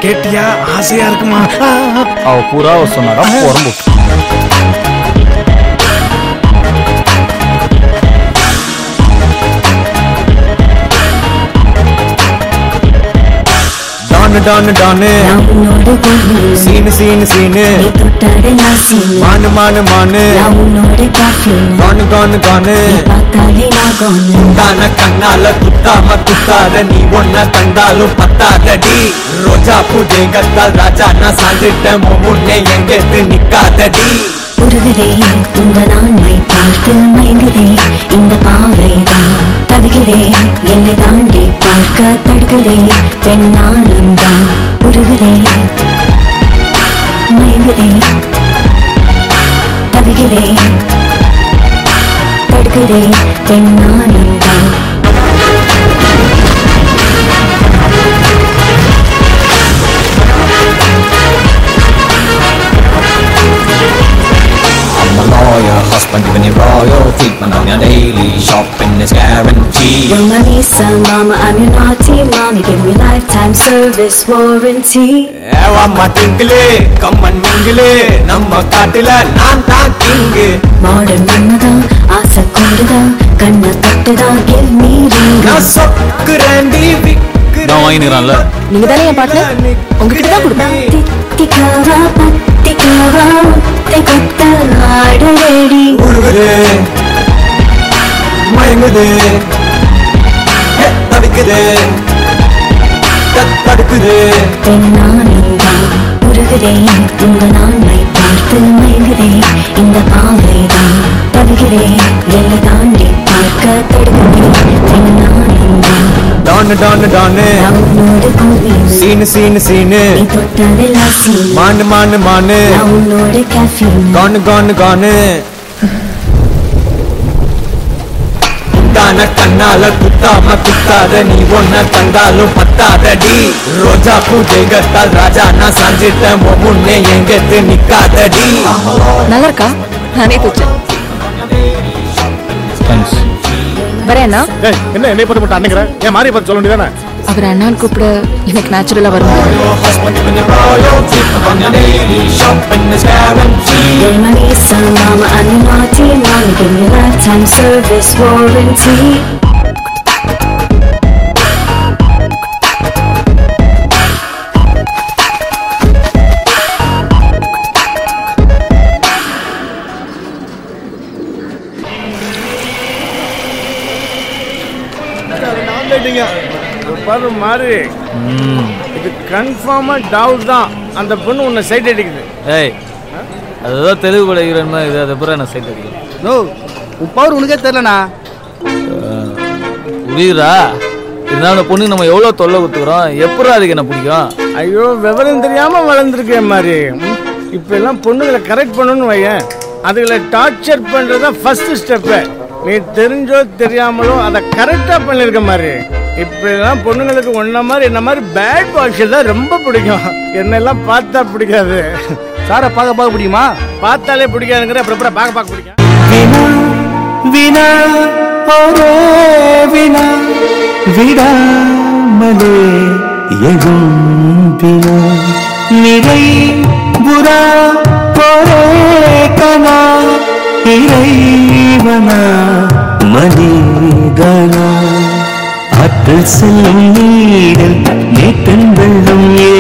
கேட்டியா ஆசையா இருக்குமா ஆ, ஆ. அவ புறாவை சொன்னாடா உடம்பு டானு டானு டானு நான் உன்னோட கோயில் சீனு சீனு சீனு நீ தொட்டாட நான் சீனு மானு மானு மானு நான் உன்னோட காஃபின் கானு கானு கானு நீ பார்த்தாலே நான் கோனு தான கண்ணால குத்தாம குத்தாத நீ ஒன்ன கண்டாலும் பத்தாதடி ரோஜா பூஜை கத்தால் ராஜா நான் சாஞ்சிட்டேன் உன் முன்னே எங்கேத்து நிக்காதடி உருகுதே இந்த நான்மை பார்த்து மயங்குதே இந்த பாவைதான் தவிகிறே என்னை தாண்டி பார்க்க தடுக்கிறே பெண்ணாலும் தான் உருகுதே மயங்குதே தவிகிறே தடுக்கிறே பெண்ணாலும் தான் I'm a lawyer, husband giving you royal treatment on your daily shopping is guaranteed. You're my Lisa, mama, I'm your naughty mommy. Give me lifetime service warranty. ஏவாம்மா திங்கிளே கம்மன் மிங்கிளே நம்ம காட்டுல நான் தான் கிங்கு மாடர்ன் மன்னதான் ஆசை கொண்டுதான் கண்ணை தட்டுதான் give me ring நான் சொக்குறேன்டி விக்குறேன் நான் வாங்கினுறான்ல நீங்க தானே என் partner? உங்ககிட்ட தான் கொடுப்பேன். தித்திக்காவா பத்திக்காவா முத்தை கொத்த ஆடுவேடி உருகுது மயங்குது ஹே, தவிக்குது தத் தடுக்குது பெண்ணானந்தான் உருகுதேன் இந்த நான்மை பார்த்து மயங்குதேன் இந்த பாவைதான் தவிகிறேன் என்னை தாண்டி பார்க்க தடுக்கிறேன் பெண்ணானந்தான் டானு டானு டானு நான் உன்னோட கோவில் சீனு சீனு சீனு நீ தொட்டதெல்லாம் சீன் மானு மானு மானு நான் உன்னோட caffeine. கானு கானு கானு தான கண்ணால குத்தாம குத்தாத நீ ஒன்ன கண்டாலும் பத்தாதடி ரோஜா பூஜை கத்தால் ராஜா நான் சாஞ்சிட்டேன் உன் முன்னே எங்கத்து நிக்காதடி நல்லா இருக்கா நானே தூச்சேன் தேங்க்ஸ் வரேன் அண்ணா ஏய் என்ன என்னை பத்தி மட்டும் அன்னைக்கிற என் மாறி பத்தி சொல்ல வேண்டியதானே அவர் அண்ணான்னு கூப்பிட எனக்கு நேச்சுரலா வரும் You're my Lisa, mama, I'm your naughty mommy. Give me lifetime service warranty. பாரு மாறி இது கன்ஃபார்மா டவுட் தான் அந்த பொண்ணு உன்னை சைட் அடிக்குது ஏய் அதுதான் தெலுங்கு பட ஹீரோயின் மாதிரி இது அது அப்புறம் என்ன சைட் அடிக்கும் நோ உன் பவர் உனக்கே தெரியலண்ணா புரியுதா இருந்தாலும் அந்த பொண்ணுக்கு நம்ம எவ்வளோ தொல்லை கொடுத்துக்கிறோம் எப்படி அதுக்கு என்ன பிடிக்கும் ஐயோ விவரம் தெரியாம வளர்ந்துருக்கேன் மாதிரி ம், இப்ப எல்லாம் பொண்ணுங்களை கரெக்ட் பண்ணணும்னு வையேன் அதுகளை டார்ச்சர் பண்றதா ஃபர்ஸ்ட் ஸ்டெப்பு நீ தெரிஞ்சோ தெரியாமலோ அதை கரெக்டா பண்ணிருக்க மாதிரி இப்ப எல்லாம் பொண்ணுங்களுக்கு ஒன்ன மாதிரி என்ன மாதிரி பேட் வாஷ் தான் ரொம்ப பிடிக்கும் என்னெல்லாம் பார்த்தா பிடிக்காது சாரை பார்க்க பார்க்க முடியுமா பார்த்தாலே பிடிக்காதுங்கிற அப்புறம் அப்புறம் பார்க்க பார்க்க பிடிக்கும் வினா ஒரே வினா விடாமலே எழும் வினா நிறை புறா ஒரே கனா இறைவனா மனிதனா ஆற்றல் செல்லும் நீரில் நேற்றன் வெள்ளம்